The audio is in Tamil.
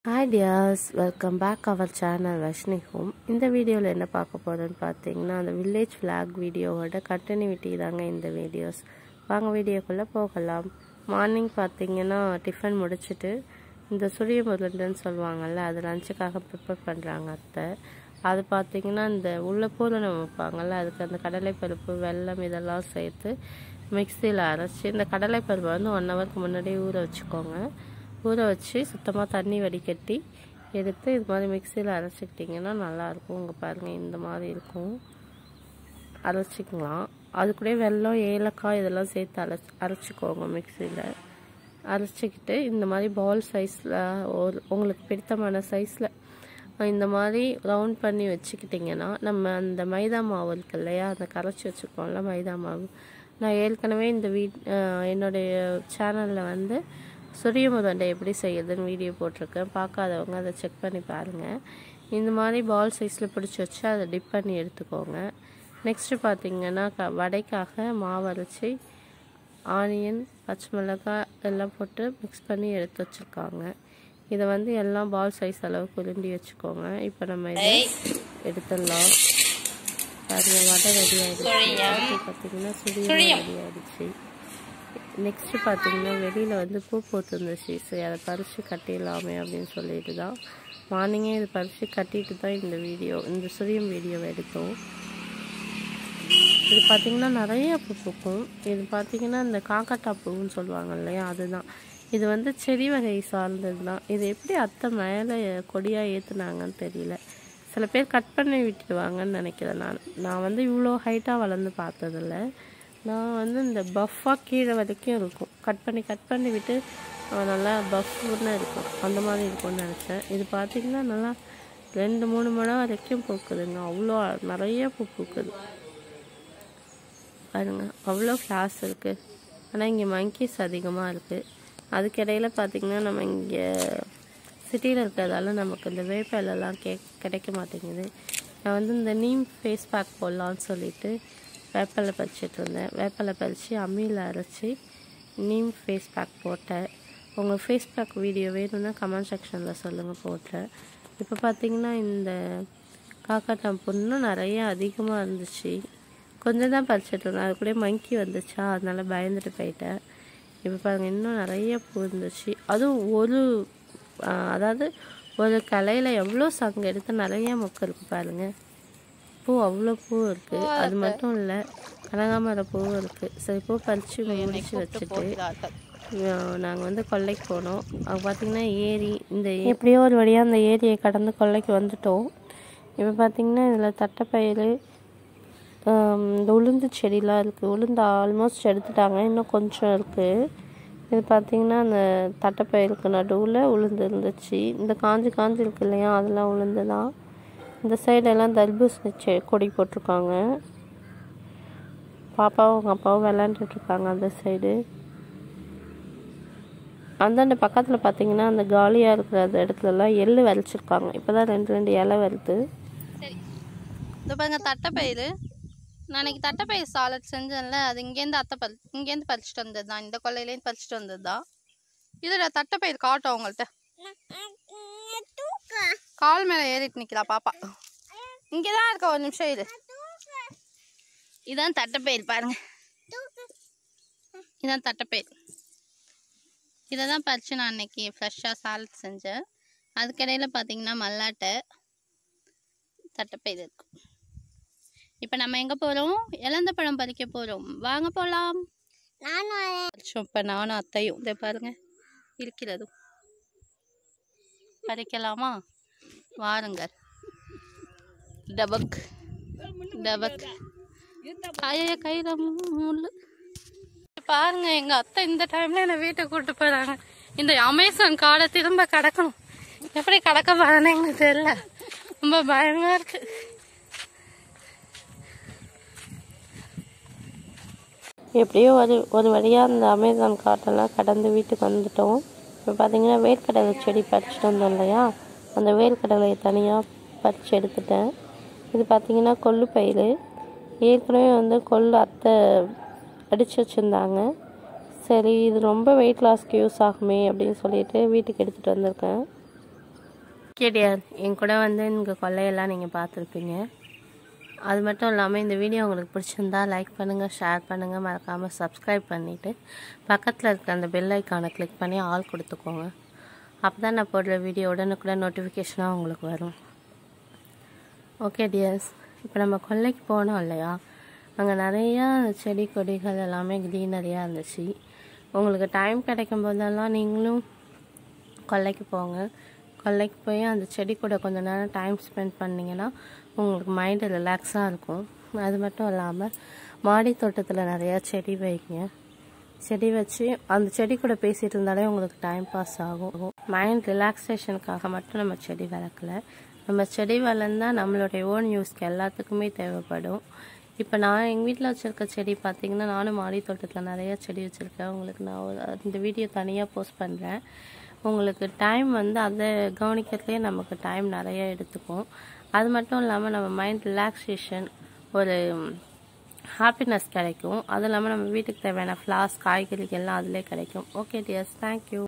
hi dears welcome back our channel Vashni home இந்த வீடியோவில் என்ன பார்க்க போகிறோன்னு பார்த்தீங்கன்னா அந்த வில்லேஜ் ஃப்ளாக் வீடியோவோட கண்டினியூட்டி தாங்க இந்த வீடியோஸ் வாங்க வீடியோக்குள்ளே போகலாம் மார்னிங் பார்த்தீங்கன்னா டிஃபன் முடிச்சுட்டு இந்த சுரிய முதலுன்னு சொல்லுவாங்கள்ல அது லஞ்சுக்காக ப்ரிப்பேர் பண்ணுறாங்க அத்தை அது பார்த்தீங்கன்னா இந்த உள்ள பூரணம் வைப்பாங்கள்ல அதுக்கு அந்த கடலைப்பருப்பு வெல்லம் இதெல்லாம் சேர்த்து மிக்சியில் அரைச்சி இந்த கடலைப்பருப்பை வந்து ஒன் ஹவருக்கு முன்னாடியே ஊற வச்சுக்கோங்க ஊற வச்சு சுத்தமாக தண்ணி வடிகட்டி எடுத்து இது மாதிரி மிக்சியில் அரைச்சிக்கிட்டிங்கன்னா நல்லாயிருக்கும் இங்கே பாருங்கள் இந்த மாதிரி இருக்கும் அரைச்சிக்கலாம் அது கூட வெல்லம் ஏலக்காய் இதெல்லாம் சேர்த்து அரை அரைச்சிக்கோங்க மிக்சியில் அரைச்சிக்கிட்டு இந்த மாதிரி பால் சைஸில் ஒரு உங்களுக்கு பிடித்தமான சைஸில் இந்த மாதிரி ரவுண்ட் பண்ணி வச்சுக்கிட்டிங்கன்னா நம்ம அந்த மைதா மாவு இருக்கு இல்லையா அந்த கரைச்சி வச்சுருக்கோம்ல மைதா மாவு நான் ஏற்கனவே இந்த வீ என்னுடைய சேனலில் வந்து சுரிய முதண்டை எப்படி செய்யுதுன்னு வீடியோ போட்டிருக்கேன் பார்க்காதவங்க அதை செக் பண்ணி பாருங்கள் இந்த மாதிரி பால் சைஸில் பிடிச்சி வச்சு அதை டிப் பண்ணி எடுத்துக்கோங்க நெக்ஸ்ட்டு பார்த்திங்கன்னா க வடைக்காக மாவு அரைச்சி ஆனியன் பச்சை மிளகாய் எல்லாம் போட்டு மிக்ஸ் பண்ணி எடுத்து வச்சுருக்காங்க இதை வந்து எல்லாம் பால் சைஸ் அளவுக்கு உருண்டி வச்சுக்கோங்க இப்போ நம்ம இதை எடுத்துடலாம் பாருங்க வடை ரெடி ஆகிடுச்சு பார்த்தீங்கன்னா சுரிய ரெடி ஆகிடுச்சு நெக்ஸ்ட்டு பார்த்தீங்கன்னா வெளியில் வந்து பூ போட்டுருந்துச்சு சரி அதை பறித்து கட்டிடலாமே அப்படின்னு சொல்லிட்டு தான் மார்னிங்கே இது பறித்து கட்டிட்டு தான் இந்த வீடியோ இந்த சுரியம் வீடியோவை எடுத்தோம் இது பார்த்திங்கன்னா நிறைய பூ பூக்கும் இது பார்த்திங்கன்னா இந்த காக்காட்டா பூன்னு சொல்லுவாங்க இல்லையா அதுதான் இது வந்து செடி வகை சார்ந்தது தான் இது எப்படி அத்தை மேலே கொடியாக ஏற்றுனாங்கன்னு தெரியல சில பேர் கட் பண்ணி விட்டுடுவாங்கன்னு நினைக்கிறேன் நான் நான் வந்து இவ்வளோ ஹைட்டாக வளர்ந்து பார்த்ததில்ல நான் வந்து இந்த பஃப்பாக கீழே வரைக்கும் இருக்கும் கட் பண்ணி கட் பண்ணி விட்டு நல்லா பஃப்னு இருக்கும் அந்த மாதிரி இருக்கும்னு நினச்சேன் இது பார்த்திங்கன்னா நல்லா ரெண்டு மூணு மணி வரைக்கும் பூக்குதுங்க அவ்வளோ நிறைய பூ பூக்குது பாருங்க அவ்வளோ ஃப்ளாஸ் இருக்குது ஆனால் இங்கே மங்கீஸ் அதிகமாக இருக்குது அதுக்கிடையில் பார்த்திங்கன்னா நம்ம இங்கே சிட்டியில் இருக்கிறதால நமக்கு இந்த வேப்பிலெல்லாம் கே கிடைக்க மாட்டேங்குது நான் வந்து இந்த நீம் ஃபேஸ் பேக் போடலான்னு சொல்லிட்டு வேப்பிலை பறிச்சிட்டு இருந்தேன் வேப்பிலை பறித்து அம்மியில் அரைச்சி நீம் ஃபேஸ் பேக் போட்டேன் உங்கள் ஃபேஸ் பேக் வீடியோ வேணும்னா கமெண்ட் செக்ஷனில் சொல்லுங்கள் போட்டேன் இப்போ பார்த்தீங்கன்னா இந்த காக்காட்டம் பொண்ணு நிறைய அதிகமாக இருந்துச்சு கொஞ்சம் தான் பறிச்சிட்டு இருந்தேன் அது கூட மங்கி வந்துச்சா அதனால பயந்துட்டு போயிட்டேன் இப்போ பாருங்கள் இன்னும் நிறைய பூ இருந்துச்சு அதுவும் ஒரு அதாவது ஒரு கலையில் எவ்வளோ சங்கு எடுத்து நிறைய மொக்கு இருக்குது பாருங்கள் பூ அவ்வளோ பூ இருக்குது அது மட்டும் இல்லை கனகாமர பூவும் இருக்குது சரி பூ பறித்து முடிச்சு வச்சுட்டு நாங்கள் வந்து கொல்லைக்கு போனோம் அது பார்த்திங்கன்னா ஏரி இந்த எப்படியோ ஒரு வழியாக அந்த ஏரியை கடந்து கொல்லைக்கு வந்துட்டோம் இப்போ பார்த்திங்கன்னா இதில் தட்டைப்பயிறு இந்த உளுந்து செடிலாம் இருக்குது உளுந்து ஆல்மோஸ்ட் எடுத்துட்டாங்க இன்னும் கொஞ்சம் இருக்குது இது பார்த்திங்கன்னா அந்த தட்டைப்பயிருக்கு நடுவில் உளுந்து இருந்துச்சு இந்த காஞ்சி காஞ்சி இருக்கு இல்லையா அதெல்லாம் உளுந்து தான் இந்த சைடெல்லாம் தர்பூசணி செ கொடி போட்டிருக்காங்க பாப்பாவும் அவங்க அப்பாவும் விளாண்டுட்ருக்காங்க அந்த சைடு அந்தாண்ட பக்கத்தில் பார்த்தீங்கன்னா அந்த காலியாக இருக்கிற அந்த இடத்துலலாம் எள்ளு விளைச்சிருக்காங்க இப்போ தான் ரெண்டு ரெண்டு இலை வருது சரி இந்த பாருங்க தட்டைப்பயிறு நான் அன்னைக்கு தட்டைப்பயிறு சாலட் செஞ்சேன்ல அது இங்கேருந்து அத்தை பறி இங்கேருந்து பறிச்சுட்டு வந்தது தான் இந்த கொள்ளையிலேருந்து பறிச்சுட்டு வந்தது தான் இதில் தட்டைப்பயிறு காட்டும் அவங்கள்ட்ட கால் மேலே ஏறிட்டு நிற்கிறா பாப்பா இங்கே தான் இருக்க ஒரு நிமிஷம் இது இதான் தட்டைப்பயிறு பாருங்க இதான் தட்டைப்பயிறு இதை தான் பறித்து நான் அன்னைக்கு ஃப்ரெஷ்ஷாக சாலட் செஞ்சேன் அதுக்கிடையில் பார்த்தீங்கன்னா மல்லாட்டை தட்டைப்பயிறு இருக்கும் இப்போ நம்ம எங்கே போகிறோம் இழந்த பழம் பறிக்க போகிறோம் வாங்க போகலாம் நானும் இப்போ நானும் அத்தையும் இதை பாருங்க இருக்கிறதும் பறிக்கலாமா வாருங்கள் டபக் டபக் கைய கையில முள்ளு பாருங்க எங்க அத்தை இந்த டைம்ல என்ன வீட்டுக்கு கூட்டு போறாங்க இந்த அமேசான் காடை திரும்ப கடக்கணும் எப்படி கடக்க போறேன்னு எங்களுக்கு தெரியல ரொம்ப பயமா இருக்கு எப்படியோ ஒரு ஒரு வழியாக அந்த அமேசான் காட்டெல்லாம் கடந்து வீட்டுக்கு வந்துட்டோம் இப்போ பார்த்தீங்கன்னா வேர்க்கடலை செடி பறிச்சுட்டு வந்தோம் இல்லையா அந்த வேர்க்கடலையை தனியாக பறித்து எடுத்துட்டேன் இது பார்த்தீங்கன்னா கொள்ளு பயிர் ஏற்கனவே வந்து கொள்ளு அத்தை அடித்து வச்சுருந்தாங்க சரி இது ரொம்ப வெயிட் லாஸ்க்கு யூஸ் ஆகுமே அப்படின்னு சொல்லிட்டு வீட்டுக்கு எடுத்துகிட்டு வந்திருக்கேன் ஓகே டியர் என் கூட வந்து இங்கே கொள்ளையெல்லாம் நீங்கள் பார்த்துருப்பீங்க அது மட்டும் இல்லாமல் இந்த வீடியோ உங்களுக்கு பிடிச்சிருந்தா லைக் பண்ணுங்கள் ஷேர் பண்ணுங்கள் மறக்காமல் சப்ஸ்கிரைப் பண்ணிவிட்டு பக்கத்தில் இருக்கிற அந்த பெல் ஐக்கானை கிளிக் பண்ணி ஆல் கொடுத்துக்கோங்க அப்போ தான் நான் போடுற வீடியோ உடனுக்குடன் நோட்டிஃபிகேஷனாக உங்களுக்கு வரும் ஓகே டியர்ஸ் இப்போ நம்ம கொல்லைக்கு போனோம் இல்லையா அங்கே நிறையா செடி கொடிகள் எல்லாமே க்ரீனரியாக இருந்துச்சு உங்களுக்கு டைம் கிடைக்கும் போதெல்லாம் நீங்களும் கொல்லைக்கு போங்க கொல்லைக்கு போய் அந்த செடி கூட கொஞ்ச நேரம் டைம் ஸ்பெண்ட் பண்ணிங்கன்னா உங்களுக்கு மைண்டு ரிலாக்ஸாக இருக்கும் அது மட்டும் இல்லாமல் மாடி தோட்டத்தில் நிறையா செடி வைங்க செடி வச்சு அந்த செடி கூட பேசிகிட்டு இருந்தாலே உங்களுக்கு டைம் பாஸ் ஆகும் மைண்ட் ரிலாக்ஸேஷனுக்காக மட்டும் நம்ம செடி வளர்க்கல நம்ம செடி வளர்ந்தா நம்மளுடைய ஓன் யூஸ்க்கு எல்லாத்துக்குமே தேவைப்படும் இப்போ நான் எங்கள் வீட்டில் வச்சுருக்க செடி பார்த்தீங்கன்னா நானும் மாடி தோட்டத்தில் நிறைய செடி வச்சுருக்கேன் உங்களுக்கு நான் ஒரு- இந்த வீடியோ தனியாக போஸ்ட் பண்ணுறேன் உங்களுக்கு டைம் வந்து அதை கவனிக்கிறதுலேயே நமக்கு டைம் நிறைய எடுத்துக்கும் அது மட்டும் இல்லாமல் நம்ம மைண்ட் ரிலாக்ஸேஷன் ஒரு ஹாப்பினஸ் கிடைக்கும் அதுவும் இல்லாமல் நம்ம வீட்டுக்கு தேவையான ஃப்ளார்ஸ் காய்கறிகள்லாம் அதிலே கிடைக்கும் ஓகே டியர்ஸ் தேங்க்யூ